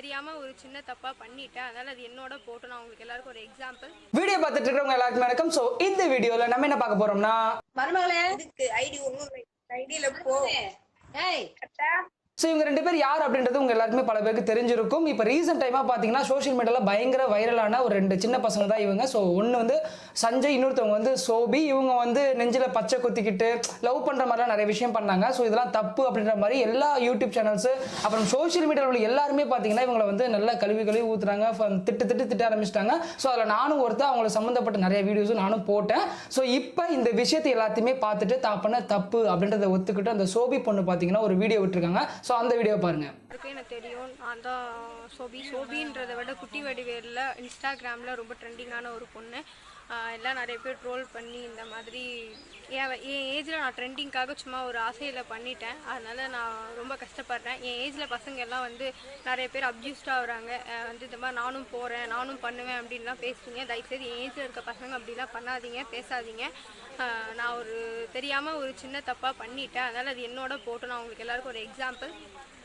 தெரியாமல் ஒரு சின்ன தப்பாக பண்ணிட்டேன் அதனால் அது என்னோட போட்டு நான் உங்களுக்கு எல்லாருக்கும் ஒரு எக்ஸாம்பிள் வீடியோ பார்த்துட்டு இருக்கிறவங்க எல்லாருக்கும் வணக்கம் ஸோ இந்த வீடியோல நம்ம என்ன பார்க்க போறோம்னா மருமகளே இதுக்கு ஐடி ஒண்ணும் ஐடியில போ ஏய் கரெக்டா ஸோ இவங்க ரெண்டு பேர் யார் அப்படின்றது உங்க எல்லாருக்குமே பல பேருக்கு தெரிஞ்சிருக்கும் இப்போ ரீசெண்ட் டைமாக பார்த்தீங்கன்னா சோஷியல் மீடியாவில் பயங்கர வைரலான ஒரு ரெண்டு சின்ன பசங்க தான் இவங்க ஸோ ஒன்று வந்து சஞ்சய் இன்னொருத்தவங்க வந்து சோபி இவங்க வந்து நெஞ்சில் பச்சை குத்திக்கிட்டு லவ் பண்ணுற மாதிரிலாம் நிறைய விஷயம் பண்ணாங்க ஸோ இதெல்லாம் தப்பு அப்படின்ற மாதிரி எல்லா யூடியூப் சேனல்ஸ் அப்புறம் சோஷியல் மீடியாவில் உள்ள எல்லாருமே பார்த்தீங்கன்னா இவங்களை வந்து நல்லா கழுவி கழுவி ஊத்துறாங்க ஃப- திட்டு திட்டு திட்ட ஆரம்பிச்சிட்டாங்க ஸோ அதில் நானும் ஒருத்தர் அவங்கள சம்மந்தப்பட்ட நிறைய வீடியோஸும் நானும் போட்டேன் ஸோ இப்போ இந்த விஷயத்தை எல்லாத்தையுமே பார்த்துட்டு தான் பண்ண தப்பு அப்படின்றத ஒத்துக்கிட்டு அந்த சோபி பொண்ணு பார்த்தீங்கன்னா ஒரு வீடியோ விட்டுருக்காங்க ஸோ அந்த வீடியோ பாருங்க இருக்கும் எனக்கு தெரியும் நான் தான் சோபி சோபின்றதை விட குட்டி வடிவேலில் இன்ஸ்டாகிராமில் ரொம்ப ட்ரெண்டிங்கான ஒரு பொண்ணு ஆஹ் எல்லாம் நிறைய பேர் ட்ரோல் பண்ணி இந்த மாதிரி என் என் ஏஜில் நான் ட்ரெண்டிங்காக சும்மா ஒரு ஆசையில் பண்ணிட்டேன் அதனால் நான் ரொம்ப கஷ்டப்படுறேன் என் ஏஜில் பசங்க எல்லாம் வந்து நிறைய பேர் அப்யூஸ்டாக ஆகுறாங்க ஆஹ் வந்து இந்த மாதிரி நானும் போகிறேன் நானும் பண்ணுவேன் அப்படின்லாம் பேசுறீங்க தயவுசெய்து என் ஏஜில் இருக்க பசங்க அப்படிலாம் பண்ணாதீங்க பேசாதீங்க ஆஹ் நான் ஒரு தெரியாமல் ஒரு சின்ன தப்பாக பண்ணிட்டேன் அதனால் அது என்னோட போட்டு நான் உங்களுக்கு எல்லாருக்கும் ஒரு எக்ஸாம்பிள்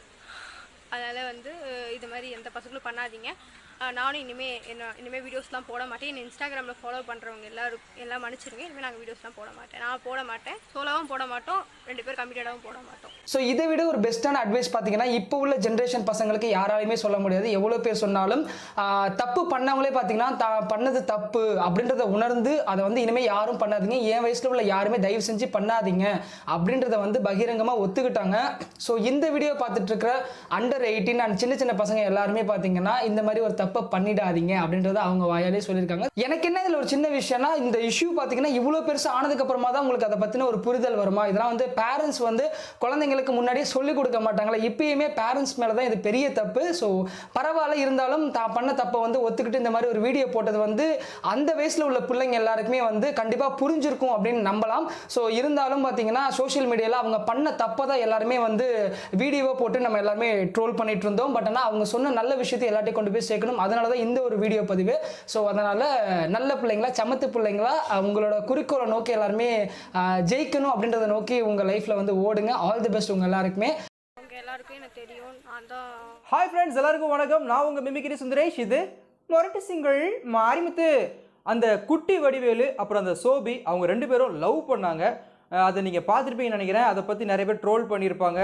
அதனால் வந்து அஹ், இது மாதிரி எந்த பசங்களும் பண்ணாதீங்க அஹ், நானும் இனிமேல் என்ன இனிமேல் வீடியோஸ்லாம் போட மாட்டேன் என்ன இன்ஸ்டாகிராமில் ஃபாலோ பண்ணுறவங்க எல்லாரும் எல்லாம் மன்னிச்சிருங்க இனிமேல் நாங்கள் வீடியோஸ்லாம் போட மாட்டேன் நான் போட மாட்டேன் சோலோவும் போட மாட்டோம் ரெண்டு பேர் கம்மிட்டடாகவும் போட மாட்டோம் ஸோ இதை விட ஒரு பெஸ்ட்டான அட்வைஸ் பார்த்தீங்கன்னா இப்போ உள்ள ஜென்ரேஷன் பசங்களுக்கு யாராலையுமே சொல்ல முடியாது எவ்வளோ பேர் சொன்னாலும் ஆஹ், தப்பு பண்ணவங்களே பார்த்தீங்கன்னா தான் பண்ணது தப்பு அப்படின்றத உணர்ந்து அதை வந்து இனிமேல் யாரும் பண்ணாதீங்க என் வயசில் உள்ள யாருமே தயவு செஞ்சு பண்ணாதீங்க அப்படின்றத வந்து பகிரங்கமாக ஒத்துக்கிட்டாங்க ஸோ இந்த வீடியோ பார்த்துட்டு இருக்கிற அண்டர் எயிட்டீன் அண்ட் சின்ன சின்ன பசங்க எல்லாருமே பார்த்தீங்கன்னா இந்த மாதிரி ஒரு தப்பை பண்ணிடாதீங்க அப்படின்றத அவங்க வாயாலே சொல்லியிருக்காங்க எனக்கு என்ன இதில் ஒரு சின்ன விஷயம்னா இந்த இஷ்யூ பார்த்தீங்கன்னா இவ்வளோ பெருசு ஆனதுக்கு அப்புறமா தான் உங்களுக்கு அதை பற்றின ஒரு புரிதல் வருமா இதெல்லாம் வந்து பேரண்ட்ஸ் வந்து குழந்தைங்களுக்கு முன்னாடியே சொல்லிக் கொடுக்க மாட்டாங்களா இப்பயுமே பேரண்ட்ஸ் மேலே தான் இது பெரிய தப்பு ஸோ பரவாயில்ல இருந்தாலும் தான் பண்ண தப்பை வந்து ஒத்துக்கிட்டு இந்த மாதிரி ஒரு வீடியோ போட்டது வந்து அந்த வயசில் உள்ள பிள்ளைங்க எல்லாருக்குமே வந்து கண்டிப்பாக புரிஞ்சிருக்கும் அப்படின்னு நம்பலாம் ஸோ இருந்தாலும் பார்த்தீங்கன்னா சோஷியல் மீடியாவில் அவங்க பண்ண தப்பை தான் எல்லாருமே வந்து வீடியோவை போட்டு நம்ம எல்லாருமே ட்ரோல் பண்ணிட்டு இருந்தோம் பட் ஆனால் அவங்க சொன்ன நல்ல விஷயத்தை எல்லாத்தையும் கொண்டு போய் சேர்க்கணும் அதனால தான் இந்த ஒரு வீடியோ பதிவு ஸோ அதனால் நல்ல பிள்ளைங்களா சமத்து பிள்ளைங்களா அஹ் உங்களோட குறிக்கோளை நோக்கி எல்லாருமே அஹ், ஜெயிக்கணும் அப்படின்றத நோக்கி உங்கள் லைஃப்பில் வந்து ஓடுங்க ஆல் தி பெஸ்ட் உங்கள் எல்லாருக்குமே அவங்க எல்லாருக்கும் எனக்கு தெரியும் நான் தான் ஹாய் ஃப்ரெண்ட்ஸ் எல்லாருக்கும் வணக்கம் நான் உங்கள் மிமிக்கிரி சுந்தரேஷ் இது மொரட்டு சிங்கிள் மாரிமுத்து அந்த குட்டி வடிவேலு அப்புறம் அந்த சோபி அவங்க ரெண்டு பேரும் லவ் பண்ணாங்க அஹ் அதை நீங்கள் பார்த்துருப்பீங்கன்னு நினைக்கிறேன் அதை பற்றி நிறைய பேர் ட்ரோல் பண்ணியிருப்பாங்க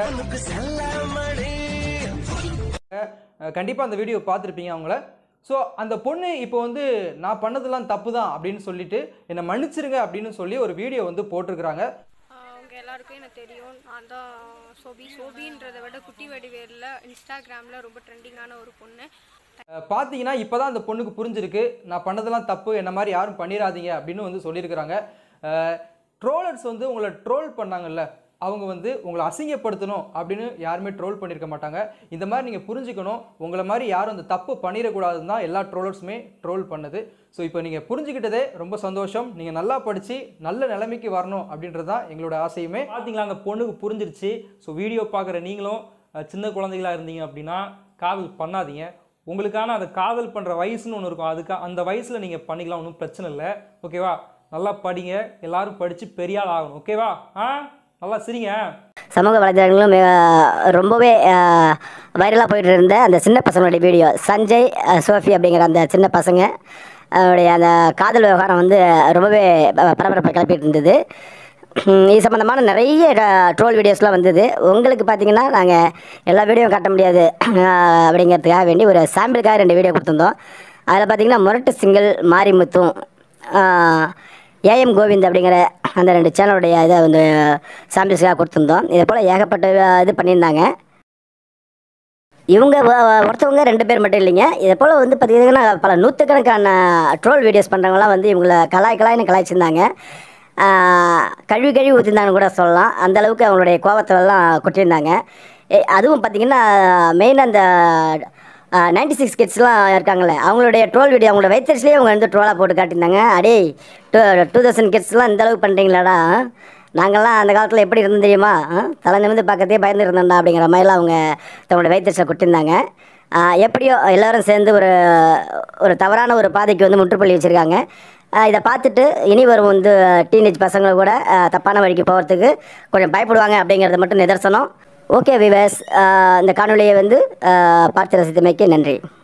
கண்டிப்பாக அந்த வீடியோ பார்த்துருப்பீங்க அவங்கள ஸோ அந்த பொண்ணு இப்போ வந்து நான் பண்ணதெல்லாம் தப்பு தான் அப்படின்னு சொல்லிட்டு என்னை மன்னிச்சிருங்க அப்படின்னு சொல்லி ஒரு வீடியோ வந்து போட்டிருக்கிறாங்க ஆஹ் அவங்க எல்லாருக்கும் எனக்கு தெரியும் நான் தான் சோபி சோபின்றதை விட குட்டி வடிவேலில் இன்ஸ்டாகிராமில் ரொம்ப ட்ரெண்டிங்கான ஒரு பொண்ணு அஹ் பார்த்தீங்கன்னா இப்போ தான் அந்த பொண்ணுக்கு புரிஞ்சிருக்கு நான் பண்ணதெல்லாம் தப்பு என்ன மாதிரி யாரும் பண்ணிடாதீங்க அப்படின்னு வந்து சொல்லியிருக்கிறாங்க ட்ரோலர்ஸ் வந்து உங்களை ட்ரோல் பண்ணாங்கல்ல அவங்க வந்து உங்களை அசிங்கப்படுத்தணும் அப்படின்னு யாருமே ட்ரோல் பண்ணியிருக்க மாட்டாங்க இந்த மாதிரி நீங்கள் புரிஞ்சுக்கணும் உங்களை மாதிரி யாரும் அந்த தப்பு பண்ணிடக்கூடாதுன்னு தான் எல்லா ட்ரோலர்ஸுமே ட்ரோல் பண்ணது ஸோ இப்போ நீங்கள் புரிஞ்சுக்கிட்டதே ரொம்ப சந்தோஷம் நீங்கள் நல்லா படித்து நல்ல நிலைமைக்கு வரணும் அப்படின்றது தான் எங்களோட ஆசையுமே பார்த்தீங்களா அந்த பொண்ணுக்கு புரிஞ்சிருச்சு ஸோ வீடியோ பார்க்குற நீங்களும் அஹ், சின்ன குழந்தைகளா இருந்தீங்க அப்படின்னா காதல் பண்ணாதீங்க உங்களுக்கான அந்த காதல் பண்ணுற வயசுன்னு ஒன்று இருக்கும் அதுக்கு அந்த வயசில் நீங்கள் பண்ணிக்கலாம் ஒன்றும் பிரச்சனை இல்லை ஓகேவா நல்லா படிங்க எல்லாரும் படித்து பெரிய ஆள் ஆகணும் ஓகேவா ஆ நல்லா சிரிங்க சமூக வலைதளங்களும் மிக- ரொம்பவே வைரலாக போயிட்டு இருந்த அந்த சின்ன பசங்களுடைய வீடியோ சஞ்சய் அஹ், சோஃபி அப்படிங்கிற அந்த சின்ன பசங்க அவருடைய அந்த காதல் விவகாரம் வந்து ரொம்பவே ப- பரபரப்பை கிளப்பிட்டு இருந்தது உம், இது சம்மந்தமான நிறைய ட்ரோல் வீடியோஸ்லாம் வந்தது உங்களுக்கு பார்த்தீங்கன்னா நாங்கள் எல்லா வீடியோவும் காட்ட முடியாது அஹ், அப்படிங்கிறதுக்காக வேண்டி ஒரு சாம்பிளுக்காக ரெண்டு வீடியோ கொடுத்துருந்தோம் அதில் பார்த்தீங்கன்னா முரட்டு சிங்கிள் மாரிமுத்தும் ஏஎம் கோவிந்த் அப்படிங்கிற அந்த ரெண்டு சேனலுடைய இதை வந்து சாம்பிள்ஸாக கொடுத்துருந்தோம் இதே போல் ஏகப்பட்ட அஹ், இது பண்ணியிருந்தாங்க இவங்க வ- வ- ஒருத்தவங்க ரெண்டு பேர் மட்டும் இல்லைங்க இதே போல் வந்து பார்த்தீங்கன்னா பல நூற்றுக்கணக்கான ட்ரோல் வீடியோஸ் பண்ணுறவங்களாம் வந்து இவங்களை கலாய் கலாய்னு கலாய்ச்சிருந்தாங்க ஆஹ், கழுவி கழுவி ஊற்றிருந்தாங்கன்னு கூட சொல்லலாம் அந்த அளவுக்கு அவங்களுடைய கோபத்தை எல்லாம் கொட்டியிருந்தாங்க எ- அதுவும் பார்த்தீங்கன்னா மெயின் அந்த நைன்டி சிக்ஸ் கிட்ஸ்லாம் இருக்காங்களே அவங்களுடைய ட்ரோல் வீடியோ அவங்களோட வைத்தறிச்சிலேயே அவங்க வந்து ட்ரோலாக போட்டு காட்டியிருந்தாங்க அடே டூ டூ தௌசண்ட் கிட்ஸ்லாம் இந்த அளவுக்கு பண்ணுறீங்களாடா நாங்கள்லாம் அந்த காலத்தில் எப்படி இருந்தோம் தெரியுமா ஆ? தலை நிமிந்து பக்கத்தே பயந்து இருந்தோம்டா அப்படிங்கிற மாதிரிலாம் அவங்க தங்களோட வைத்தறிச்சலை கொடுத்திருந்தாங்க ஆ, எப்படியோ எல்லாரும் சேர்ந்து ஒரு ஒரு தவறான ஒரு பாதைக்கு வந்து முற்றுப்புள்ளி வச்சுருக்காங்க இதை பார்த்துட்டு இனி வரும் வந்து டீனேஜ் பசங்களை கூட ஆ, தப்பான வழிக்கு போகிறதுக்கு கொஞ்சம் பயப்படுவாங்க அப்படிங்கிறது மட்டும் நிதர்சனம் ஓகே விவேஸ் இந்த காணொலியை வந்து ஆஹ் பார்த்து ரசித்தமைக்கு நன்றி